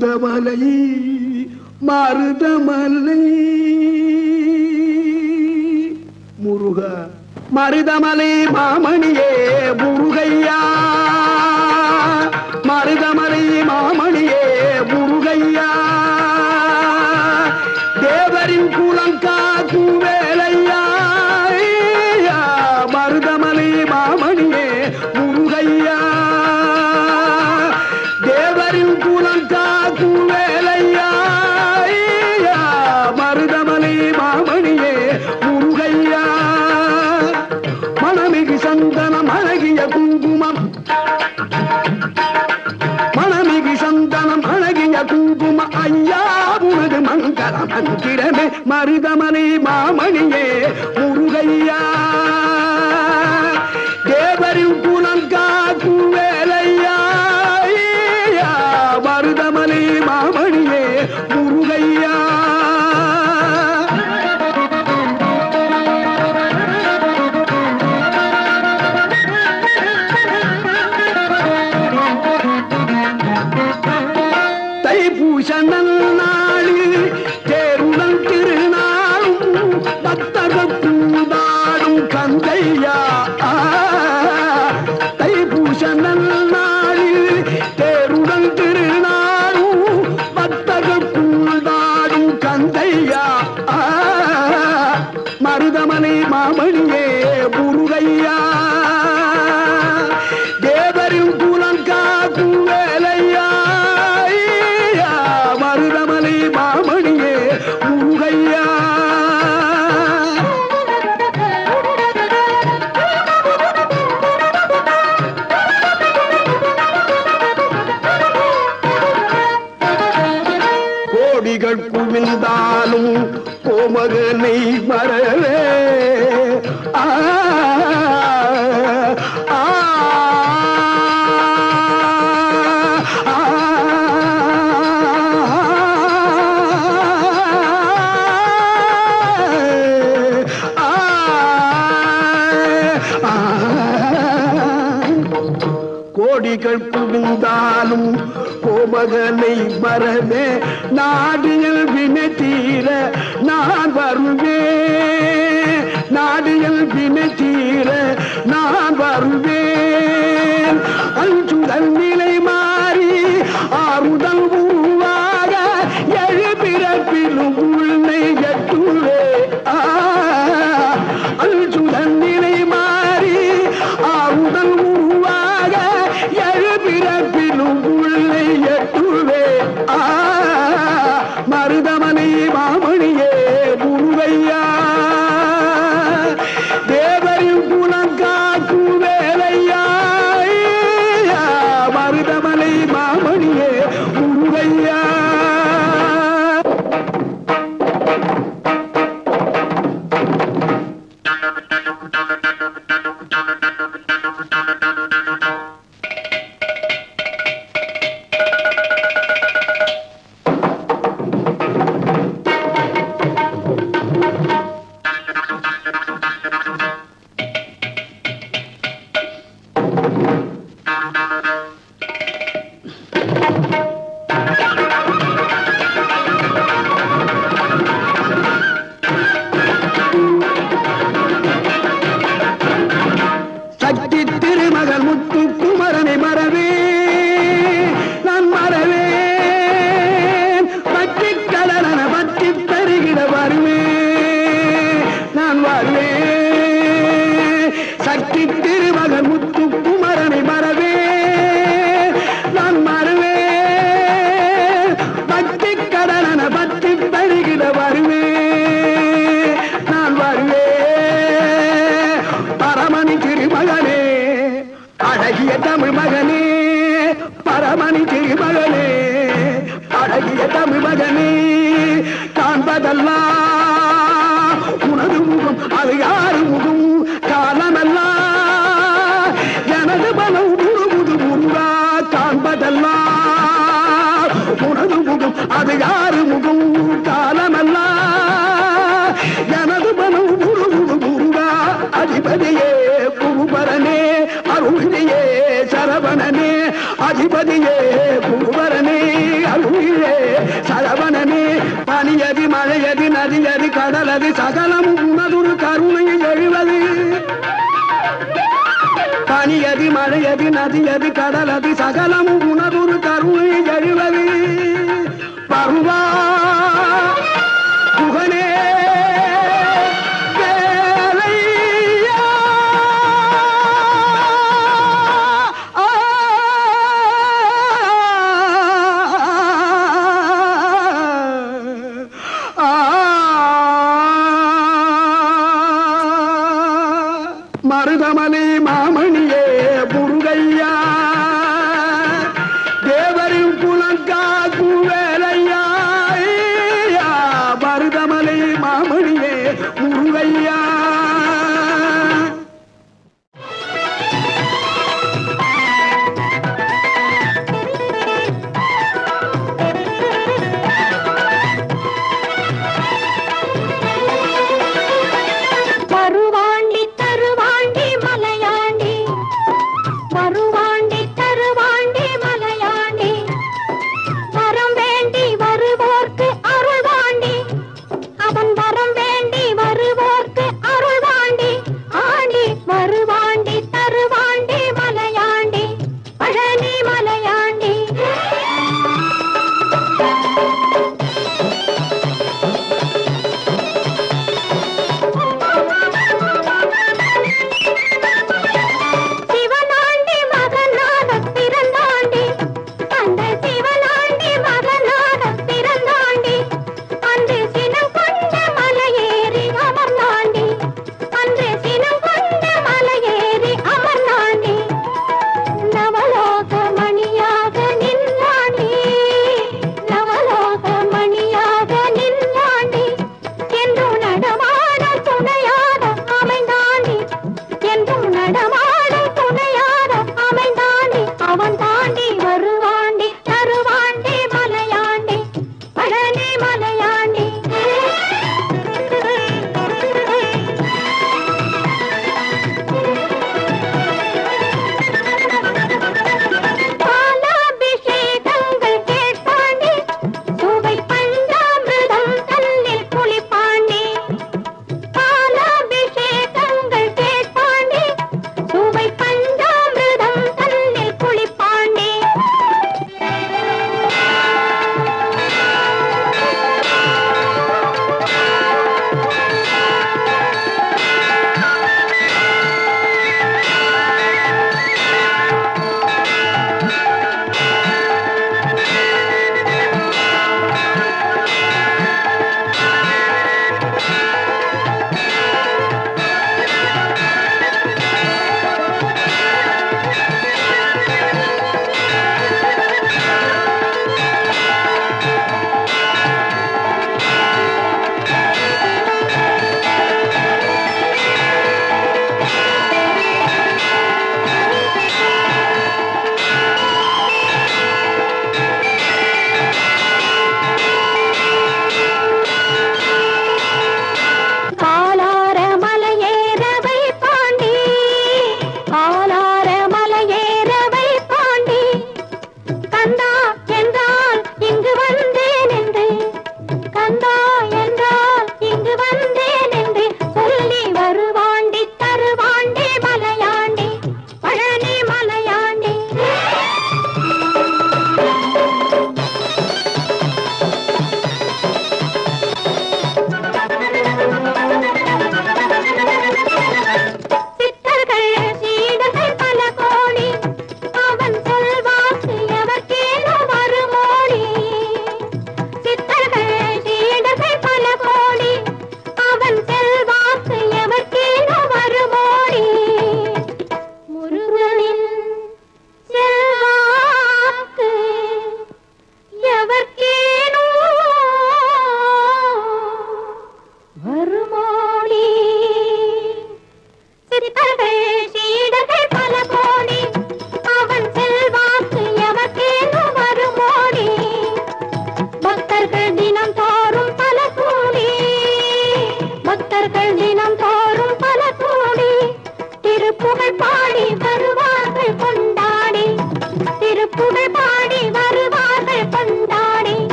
மருதமலை மருதமலை முருக மருதமலை மாமணியே முருகையா மருதமலை மாமணியே முருகையா தேவரின் குலம் காக்கும் வேலையா ஐயா, மருதமலை மாமணியே முருகையா தேவரின் குலம் காக்கும் வேலையா ஐயா, மருதமலை மாமணியே முருகையா மணமிகு சந்தனம் அழகிய குங்குமம் மணமிகு சந்தனம் அழகிய குங்கும ஐயா உனது மங்கள மந்திரமே மருதமனை மாமணியே முருகையா தேவரின் குலம் காக்கும் வேலையா ஐயா, மருதமலை மாமணியே முருகையா தைப்பூச நன்னாளில் தேருடன் திருநாளும் பக்தர்கள் கூடாடும் கந்தையா ஆ, தைப்பூச நன்னாளில் தேருடன் திருநாளும் பக்தர்கள் கூடாடும் கந்தையா ஆ, மருதமனை மாமணியே முருகையா தேவரின் குலம் காக்கும் வேலையா ஐயா, மருதமலை மாமணியே முருகையா கோடிகள் குவிந்தாலும் கோமகனை மறவே ஆ, ஆ, ஆ, ஆ, கோடிகள் குவிந்தாலும் கோமகனை மறவே நாடியல் வினை தீர நான் வருவேன் நாடியல் வினை தீர நான் வருவேன் அஞ்சுதல் நிலை மாறி ஆறுதல் உருவாக எழுபிறப்பிலும் உன்னை எட்டுவே ஆ அல்சுதன் நிலை மாறி ஆவுதல் உருவாக எழுபிறப்பிலும் உள்ளே எட்டுவே ஆ மருதமனை மாமணியே முருகையா தேவரின் குலம் காக்கும் வேலையா ஐயா, மருதமலை மாமணியே முருகையா சக்தி திருமகள் முத்து குமரனை மறவே நான் மறவேன் பக்தி கடலன பக்தி பெருகிட வருவேன் நான் வருவேன் சக்தி திருமகள் முத்து குமரனை மறவே நான் மறவேன் பக்தி கடலன பக்தி பெருகிட வருவேன் நான் வருவேன் பரமணி திருமகனே அழகிய தமிழ் மகனே பரமணி திருமகனே அழகிய தமிழ் மகனே காண்பதெல்லாம் உனது முகம் அது யாரு முகம் காலமெல்லாம் எனது மனம் முழுமுது முருகா காண்பதெல்லாம் உனது முகம் அது யாரு முகம் காலமெல்லாம் எனது மனம் முழுமுது முருகா அதிபதியே குருபரனே அருளியே சரவணனே அதிபதியே குருபரனே அருளியே சகலமும் உனதுரு கருணை எழுவது பனியது மழையது நதியது கடலது சகலமும் உனதுரு கருணை எழுவது பருவா புகனே வேலையா. ஆ, ஆ, மருதமலை மாமணியே முருகையா தேவரின் புலங்கா குவேலையா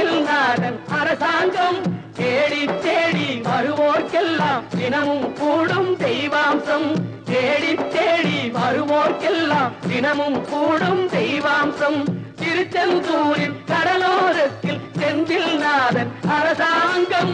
செந்தில் நாதன் அரசாங்கம் தேடி தேடி வருவோர்க்கெல்லாம் தினமும் கூடும் தெய்வாம்சம் தேடி தேடி வருவோர்க்கெல்லாம் தினமும் கூடும் தெய்வாம்சம் திருச்செந்தூரின் கடலோரத்தில் செந்தில் நாதன் அரசாங்கம்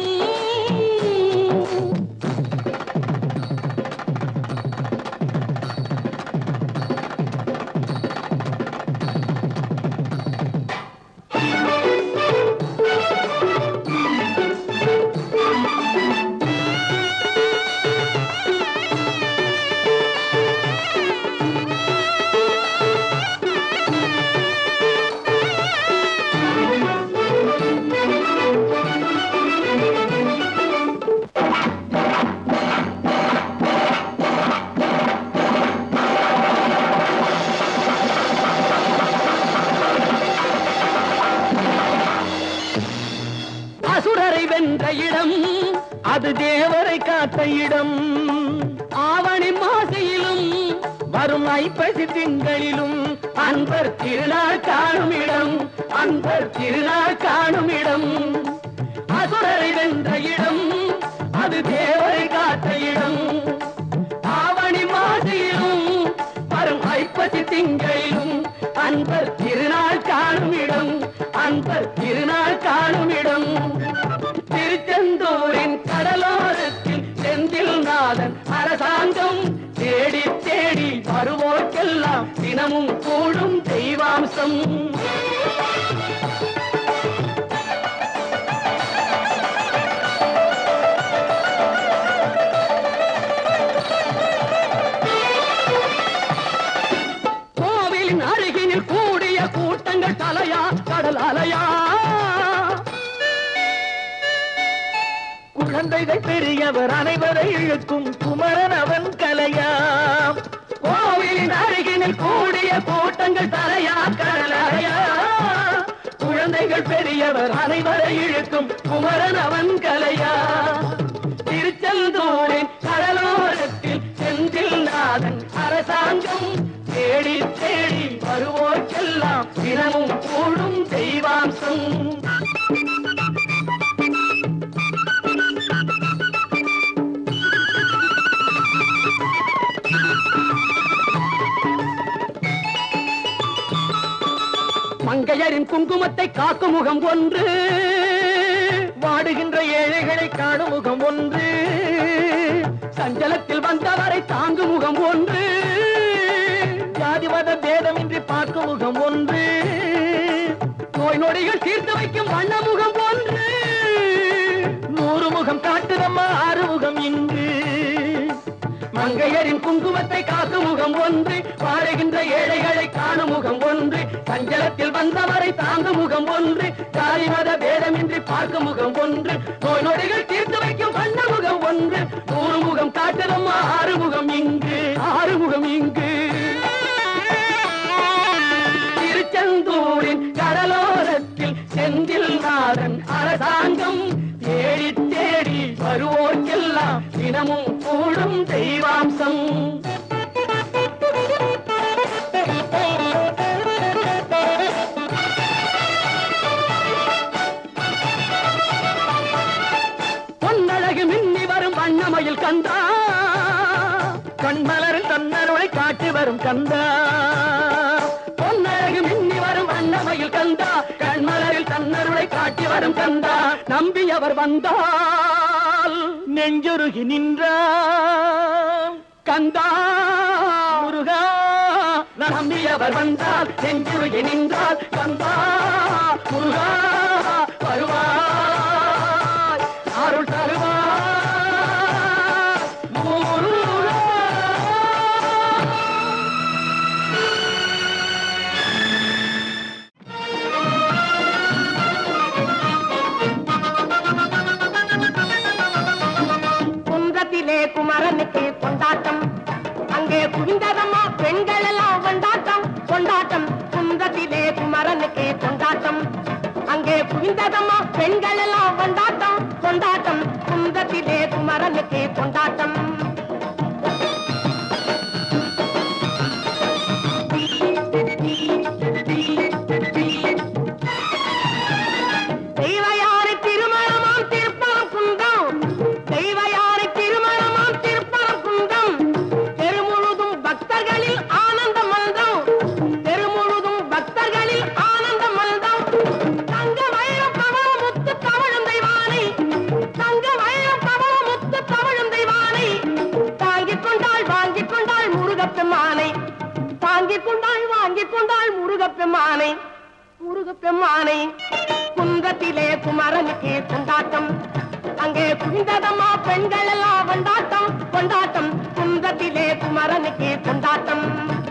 அசுரரை வென்ற இடம் அது தேவரை காத்த இடம் ஆவணி மாசையிலும் வரும் ஐப்பசி திங்களிலும் அன்பர் திருநாள் காணும் இடம் அன்பர் திருநாள் காணும் இடம் அசுரரை வென்ற இடம் அது தேவரை காத்த இடம் ஆவணி மாசையிலும் வரும் ஐப்பசி திங்களிலும் அன்பர் திருநாள் காணும் இடம் அன்பர் திருநாள் காணும் இடம் திருச்செந்தூரின் கடலோரத்தில் செந்தில் நாதன் அரசாங்கம் தேடி தேடி வருவோர்க்கெல்லாம் தினமும் கூடும் தெய்வாம்சம் கோவிலின் அருகினில் கூடிய கூட்டங்கள் தலையா கடல் அலையா குழந்தைகள் பெரியவர் அனைவரை இழுக்கும் குமரன் அவன் கலையாம் கோவிலின் அருகினில் கூடிய கூட்டங்கள் தலையா கடல் அலையா குழந்தைகள் பெரியவர் அனைவரை இழுக்கும் குமரன் அவன் கலையா திருச்செந்தூரின் கடலோரத்தில் செந்தில் நாதன் அரசாங்கம் தேடி தேடி வருவோர்க்கெல்லாம் தினமும் கூடும் தெய்வாம்சம் மங்கையரின் குங்குமத்தை காக்கும் முகம் ஒன்று வாடுகின்ற ஏழைகளை காணும் முகம் ஒன்று சஞ்சலத்தில் வந்தவரை தாங்கும் முகம் ஒன்று ஜாதி மத பேதமின்றி பார்க்கும் முகம் ஒன்று நோய் நொடிகள் தீர்த்து வைக்கும் வண்ண முகம் ஒன்று நூறு முகம் காட்டுதம்மா ஆறு முகம் இங்கு மங்கையரின் குங்குமத்தை காக்கும் முகம் ஒன்று வாழுகின்ற ஏழைகளை காணும் முகம் ஒன்று சஞ்சலத்தில் வந்தவரை தாங்கும் முகம் ஒன்று ஜாதி மத பேதமின்றி பார்க்கும் முகம் ஒன்று நோய் நொடிகள் தீர்த்து வைக்கும் வண்ண முகம் ஒன்று நூறு முகம் காட்டுதம்மா ஆறு முகம் இங்கு ஆறு முகம் இங்கு திருச்செந்தூரின் கடலோரத்தில் செந்தில் நாதன் அரசாங்கம் தேடி தேடி வருவோர்க்கெல்லாம் தினமும் கூடும் தெய்வாம்சம் பொன்னழகு மின்னி வரும் வண்ணமயில் கந்தா கண்மலரில் தன்னருளை காட்டி வரும் கந்தா பொன்னழகு மின்னி வரும் வண்ணமயில் கந்தா கண்மலரில் தன்னருளை காட்டி வரும் கந்தா நம்பி அவர் வந்தால் நெஞ்சுருகி நின்றான் கந்தா முருகா நம்பி அவர் வந்தால் நெஞ்சுருகி நின்றால் கந்தா முருகா வருவாய் அருள் தருவாய் முருகா குன்றத்திலே குமரனுக்கு கொண்டாட்டம் அங்கே குவிந்ததம்மா பெண்கள் எல்லாம் கொண்டாட்டம் கொண்டாட்டம் குன்றத்திலே குமரனுக்கு கொண்டாட்டம் அங்கே குவிந்ததம்மா பெண்கள் எல்லாம் கொண்டாட்டம் கொண்டாட்டம் குன்றத்திலே குமரனுக்கு கொண்டாட்டம் வாங்கிக் கொண்டாள் வாங்கிக் கொண்டாள் முருகப்பெம்மானை முருகப்பெம்மானை குன்றத்திலே குமரனுக்கு கொண்டாட்டம் அங்கே குவிந்ததம்மா பெண்கள் எல்லாம் கொண்டாட்டம் கொண்டாட்டம் குன்றத்திலே குமரனுக்கு கொண்டாட்டம்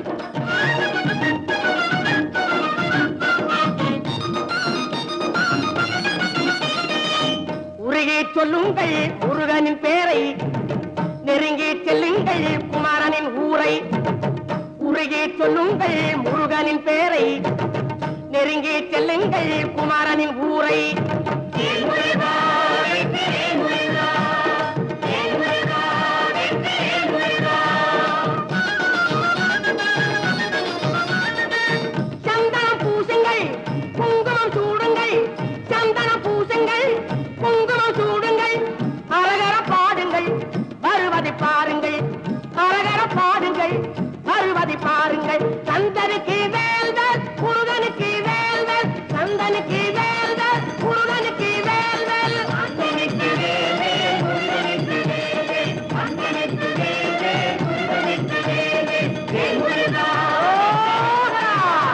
உருகி சொல்லுங்கள் முருகனின் பேரை நெருங்கி செல்லுங்கள் குமரனின் ஊரை உருகி சொல்லுங்கள் முருகனின் பேரை நெருங்கி செல்லுங்கள் குமாரனின் ஊரை சந்தனம் பூசுங்கள் குங்குமம் சூடுங்கள் சந்தனம் பூசுங்கள் குங்குமம் சூடுங்கள் அழகர பாடுங்கள் வருவதை பாருங்கள் அழகர பாடுங்கள் வருவதை பாருங்கள் சந்தனுக்கு வேல்வர் முருகனுக்கு வேல்வர் சந்தனுக்கு வேல்வர் முருகனுக்கு வேல்வர் சந்தனுக்கு வேல்வர் முருகனுக்கு வேல்வர் சந்தனுக்கு வேல்வர் முருகனுக்கு வேல்வர் வேல் முருகா ஓஹா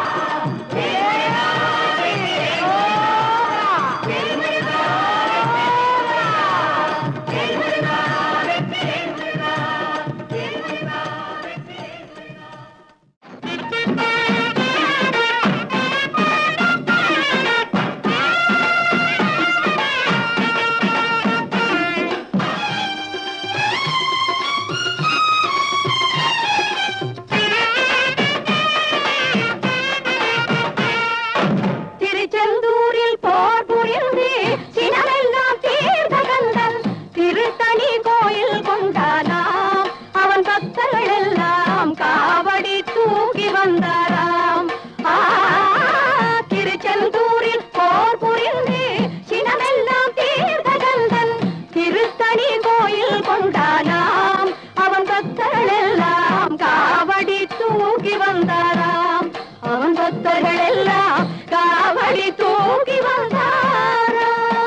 திருச்செந்தூரில் போர் புரிந்து சினமெல்லாம் தீர்த்த கந்தன் திருத்தணி கோயில் கொண்டானாம் அவன் பக்தர்கள் எல்லாம் காவடி தூக்கி வந்தாராம் ஆ, திருச்செந்தூரில் போர் புரிந்து சினமெல்லாம் தீர்த்த கந்தன் திருத்தணி கோயில் கொண்டானாம் அவன் பக்தர்கள் எல்லாம் காவடி தூக்கி வந்தாராம் அவன் பக்தர்கள் எல்லாம் காவடி தூக்கி வந்தாராம்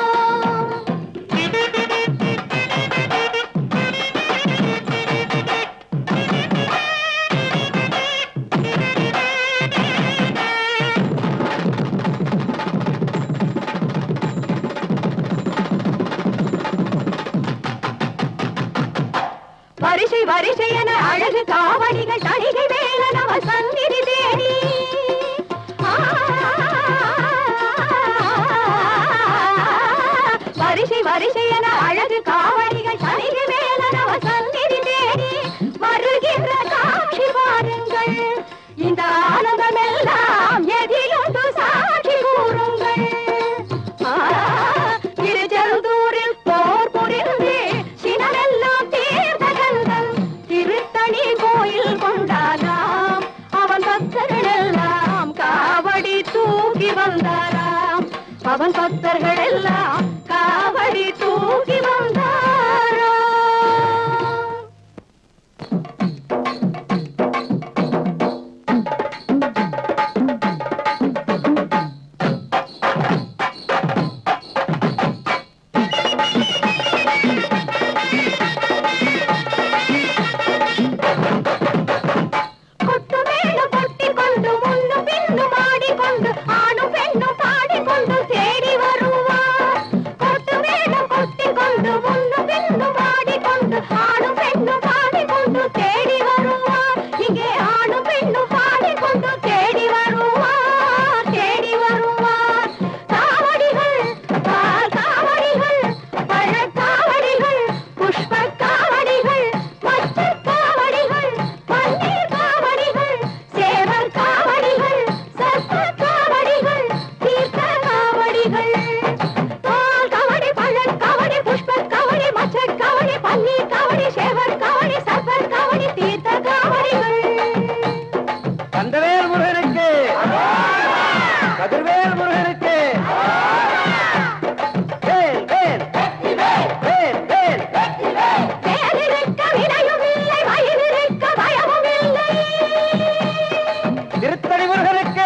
வரிசை வரிசை என அழகு காவடிகள் தணிகை வேலன் அவன் சந்நிதி தேடி ஆ, வரிசை வரிசை என அழகு காவடிகள் தணிகை வேலன் அவன் சந்நிதி தேடி வருகின்ற காட்சி பாருங்கள் இந்த ஆனந்தம் எல்லாம் எதிலுண்டு சாட்சி கூறுங்கள் ஆ, திருச்செந்தூரில் போர் புரிந்து சினமெல்லாம் தீர்த்த கந்தன் திருத்தணி கோயில் கொண்டானாம் அவன் பக்தர்கள் எல்லாம் காவடி தூக்கி வந்தாராம் அவன் பக்தர்கள் எல்லாம் காவடி தூக்கி வந்தாராம் கொட்டு மேளம் கொட்டிக்கொண்டு முன்னும் பின்னும் ஆடிக்கொண்டு ஆணும் பெண்ணும் பாடிக்கொண்டு தேடி வருவார் கொட்டு மேளம் கொட்டிக்கொண்டு முன்னும் பின்னும் ஆடிக்கொண்டு ஆணும் பெண்ணும் பாடிக்கொண்டு தேடி வருவார் இங்கே ஆணும் பெண்ணும் பாடிக்கொண்டு தேடி வருவார் தேடி வருவார் காவடிகள் பால் காவடிகள் பழக் காவடிகள் புஷ்ப காவடிகள் மச்சக் காவடிகள் பன்னீர் காவடிகள் சேவல் காவடிகள் சர்ப்ப காவடிகள் தீர்த்த காவடிகள் பால் காவடி பழக் காவடி புஷ்ப காவடி மச்சக் காவடி பன்னீர் காவடி சேவல் காவடி சர்ப்ப காவடி தீர்த்த காவடிகள் கந்தவேல் முருகனுக்கு கதிர்வேல் முருகனுக்கு வேல் வேல் வேல் வேல் வேலிருக்க வினையும் இல்லை வயலிருக்க பயமும் இல்லை திருத்தணி முருகனுக்கு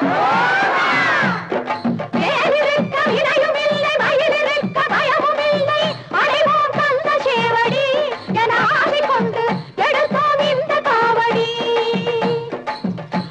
வேலிருக்க வினையும் இல்லை வயலிருக்க பயமும் இல்லை அடைவோம் கந்த சேவடி என ஆசை கொண்டு எடுத்தோம் இந்த காவடி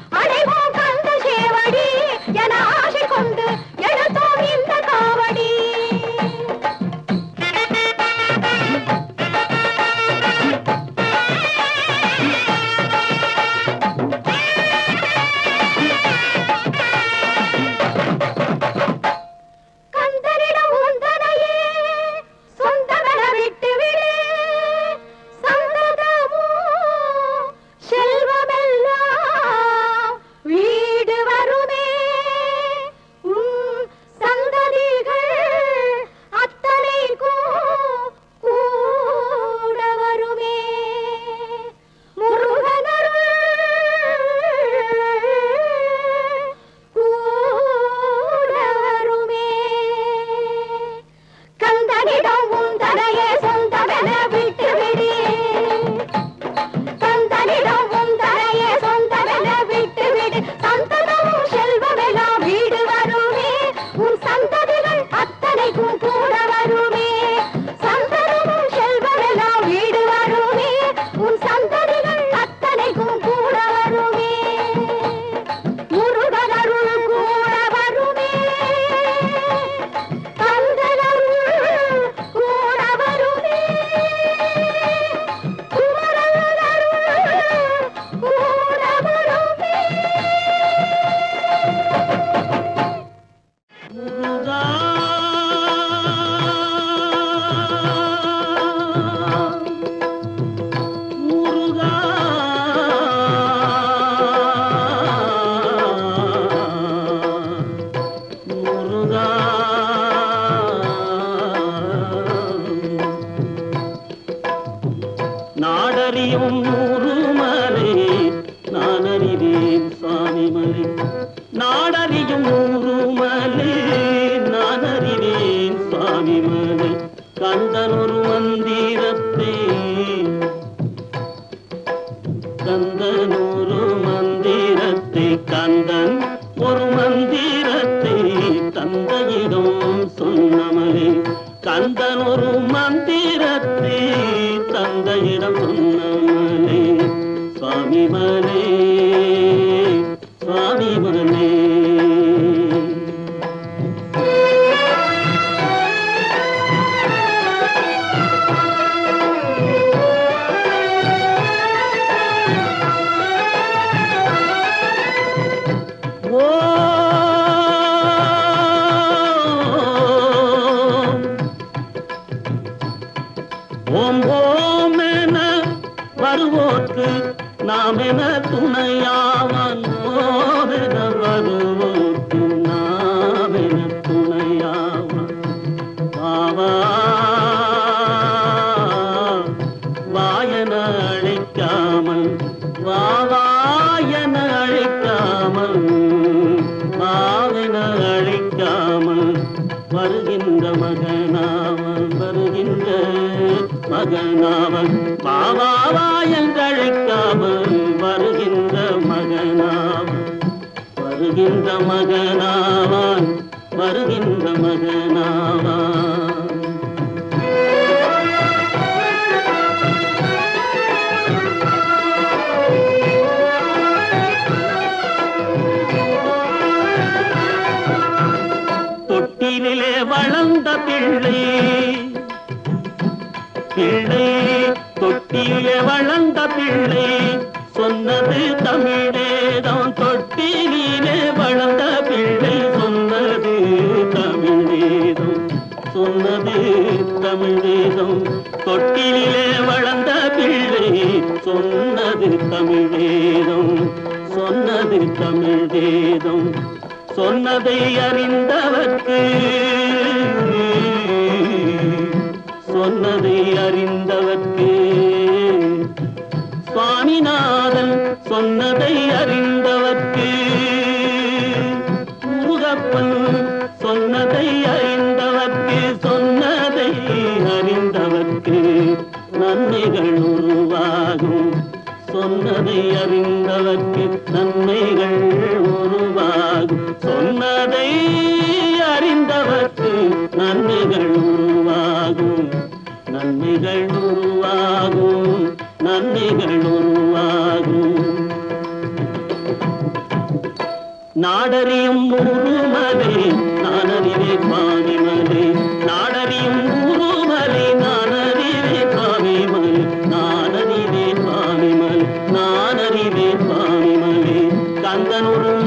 அறிவேன் சுவாமி மலை நாடறியும் ஊருமலை நான் அறிவேன் சுவாமி மலை கந்தன் ஒரு மந்திரத்தை கந்தன் ஒரு மந்திரத்தை கந்தன் ஒரு மந்திரத்தை தந்தையிடம் சொன்னமலே கந்தன் ஒரு மந்திரத்தை தந்தையிடம் சொன்னமலே சுவாமி மலே சுவாமி மலே ஓம் ஓம் ஓம் என வருவோர்க்கு நாம் என துணையாவன் ஓம் என வருவோர்க்கு நாம் என துணையாவன் வாவா வாயன அழைக்காமல் வாவாயன அழைக்காமல் வாவென அழைக்காமல் வருகின்ற மகனாவன் வருகின்ற மகனாவன் வாவாவா என்று அழைக்காமல் வருகின்ற மகனாவன் வருகின்ற மகனாவான் வருகின்ற மகனாவான் தொட்டிலே வளர்ந்த பிள்ளை பிள்ளை தொட்டிலே வளர்ந்த பிள்ளை சொன்னது தமிழேதான் தொட்டிலே வளர்ந்த பிள்ளை சொன்னது தமிழேதம் சொன்னது தமிழேதம் தொட்டிலே வளர்ந்த பிள்ளை சொன்னது தமிழேதம் சொன்னது தமிழேதம் சொன்னதை அறிந்தவர்க்கு சொன்னதை அறிந்தவர்க்கு சுவாமிநாதன் சொன்னதை அறிந்தவர்க்கு முருகப்பன் சொன்னதை அறிந்தவர்க்கு சொன்னதை அறிந்தவர்க்கு நன்மைகள் உருவாகும் சொன்னதை அறிந்தவர்க்கு நன்மைகள் உருவாகும் சொன்னதை அறிந்தவர்க்கு நன்மைகள் உருவாகும் நன்மைகள் உருவாகும் நன்மைகள் உருவாகும் நாடறியும் ஊருமலை நானறிவே பாவிமலை நாடறியும் ஊருமலை நானறிவே பாவிமலை நானறிவே பாவிமலை நானறிவே பாவிமலை கந்தன் ஒரு